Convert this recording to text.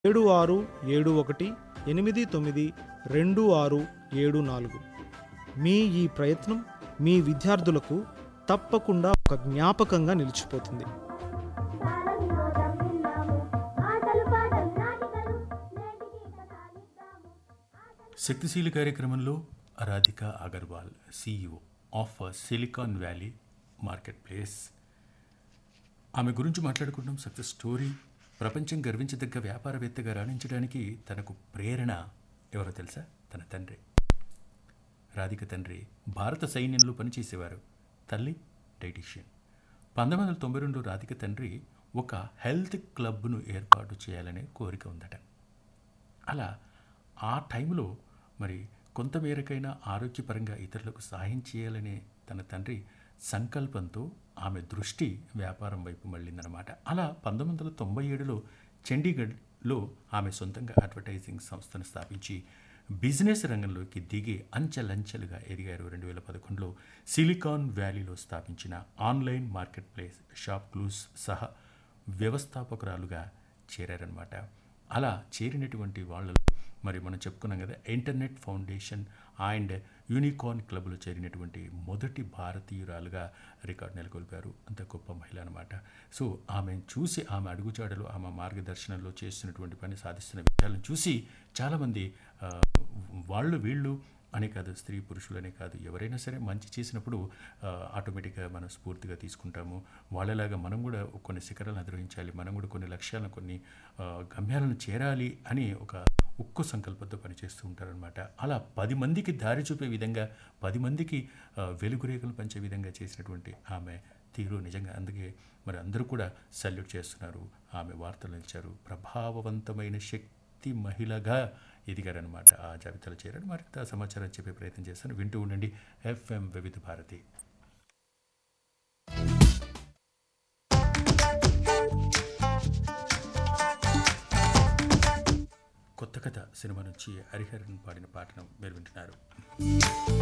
ఏడు ఆరు ఏడు ఒకటి ఎనిమిది తొమ్మిది రెండు ఆరు ఏడు నాలుగు మీ ఈ ప్రయత్నం మీ విద్యార్థులకు తప్పకుండా ఒక జ్ఞాపకంగా నిలిచిపోతుంది బాల వినోదం విన్నాము ఆటలు పాటలు నాటికలు నేటికి కథ ఇద్దాము శక్తిశీలి కార్యక్రమంలో Radhika Agarwal CEO of Silicon Valley marketplace ఆమె గురించి మాట్లాడుకుంటున్నాం సక్సెస్ స్టోరీ ప్రపంచం గర్వించదగ్గ వ్యాపారవేత్తగా రాణించడానికి తనకు ప్రేరణ ఎవరో తెలుసా తన తండ్రి రాధిక తండ్రి భారత సైన్యంలో పనిచేసేవారు తల్లి డైటీషియన్ పంతొమ్మిది వందల తొంభై రెండు రాధిక తండ్రి ఒక హెల్త్ క్లబ్ను ఏర్పాటు చేయాలనే కోరిక ఉందట అలా ఆ టైంలో మరి కొంతమేరకైనా ఆరోగ్యపరంగా ఇతరులకు సహాయం చేయాలనే తన తండ్రి సంకల్పంతో ఆమె దృష్టి వ్యాపారం వైపు మళ్ళిందనమాట అలా పంతొమ్మిది వందల తొంభై ఏడులో చండీగఢ్లో ఆమె సొంతంగా అడ్వర్టైజింగ్ సంస్థను స్థాపించి బిజినెస్ రంగంలోకి దిగి అంచెలంచెలుగా ఎదిగారు రెండు వేల పదకొండులో సిలికాన్ వ్యాలీలో స్థాపించిన online marketplace ShopClues సహా వ్యవస్థాపకురాలుగా చేరారనమాట అలా చేరినటువంటి వాళ్ళలో మరి మనం చెప్పుకున్నాం కదా ఇంటర్నెట్ ఫౌండేషన్ అండ్ యూనికార్న్ క్లబ్లో చేరినటువంటి మొదటి భారతీయురాలుగా రికార్డు నెలకొల్పారు అంత గొప్ప మహిళ అనమాట సో ఆమెను చూసి ఆమె అడుగుజాడలు ఆమె మార్గదర్శనంలో చేస్తున్నటువంటి పని సాధిస్తున్న విషయాలను చూసి చాలామంది ఆ, వాళ్ళు వీళ్ళు అనే కాదు స్త్రీ పురుషులనే కాదు ఎవరైనా సరే మంచి చేసినప్పుడు ఆ, ఆటోమేటిక్గా మనం స్ఫూర్తిగా తీసుకుంటాము వాళ్ళలాగా మనం కూడా కొన్ని శిఖరాలను అధిరోహించాలి మనం కూడా కొన్ని లక్ష్యాలను కొన్ని ఆ, గమ్యాలను చేరాలి అని ఒక ఉక్కు సంకల్పంతో పనిచేస్తూ ఉంటారనమాట అలా పది మందికి దారి చూపే విధంగా పది మందికి ఆ, వెలుగురేఖలు పంచే విధంగా చేసినటువంటి ఆమె తీరు నిజంగా అందుకే మరి అందరూ కూడా సల్యూట్ చేస్తున్నారు ఆమె వార్తలు నిలిచారు ప్రభావవంతమైన శక్తి మహిళగా ఎదిగారనమాట ఆ జాబితాలో చేరారు మరింత సమాచారం చెప్పే ప్రయత్నం చేస్తాను వింటూ ఉండండి ఎఫ్ఎం వివిధ భారతి కొత్త కథ సినిమా నుంచి హరిహరన్ పాడిన పాటను మీరు వింటున్నారు